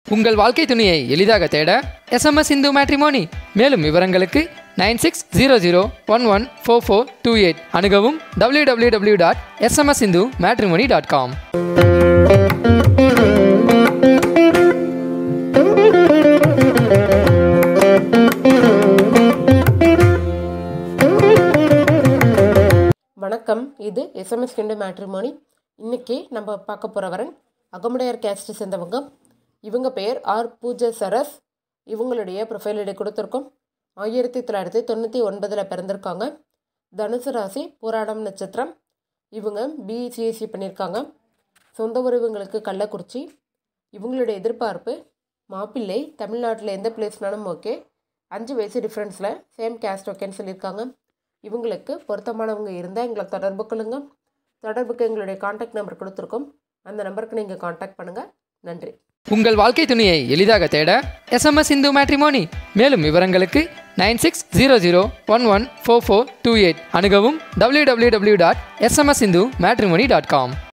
உங்கள் வாழ்க்கை துணையை எளிதாக தேட எஸ்எம்எஸ் இந்து மேட்ரிமோனி மேலும் விவரங்களுக்கு nine six zero zero one one four four two eight அணுகவும் W W W dot SMS Hindu matrimony dot com வணக்கம் இது எஸ்எம்எஸ் கிண்டு மேட்ரிமோனி இன்னைக்கு நம்ம பார்க்க போகிறவரன் அகமுடையார் கேஸ்ட் சேர்ந்தவங்க இவங்க பெயர் ஆர் பூஜா சரஸ் இவங்களுடைய ப்ரொஃபைல் இடை கொடுத்துருக்கோம் ஆயிரத்தி தொள்ளாயிரத்தி தொண்ணூற்றி ஒன்பதில் பிறந்திருக்காங்க தனுசு ராசி போராடம் நட்சத்திரம் இவங்க பிசிஎஸ்சி பண்ணியிருக்காங்க சொந்த உறவுங்களுக்கு கள்ளக்குறிச்சி இவங்களுடைய எதிர்பார்ப்பு மாப்பிள்ளை தமிழ்நாட்டில் எந்த பிளேஸ்னாலும் ஓகே அஞ்சு வயசு டிஃப்ரென்ஸில் சேம் கேஸ்ட் ஓகேன்னு சொல்லியிருக்காங்க இவங்களுக்கு பொருத்தமானவங்க இருந்தால் எங்களை தொடர்பு கொள்ளுங்க தொடர்புக்கு எங்களுடைய காண்டாக்ட் நம்பர் கொடுத்துருக்கோம் அந்த நம்பருக்கு நீங்கள் காண்டாக்ட் பண்ணுங்கள் நன்றி உங்கள் வாழ்க்கை துணையை எளிதாக தேட எஸ்எம்எஸ் இந்து மேட்ரிமோனி மேலும் விவரங்களுக்கு nine six zero zero one one four four two eight அணுகவும் W W W dot SMS Hindu matrimony dot com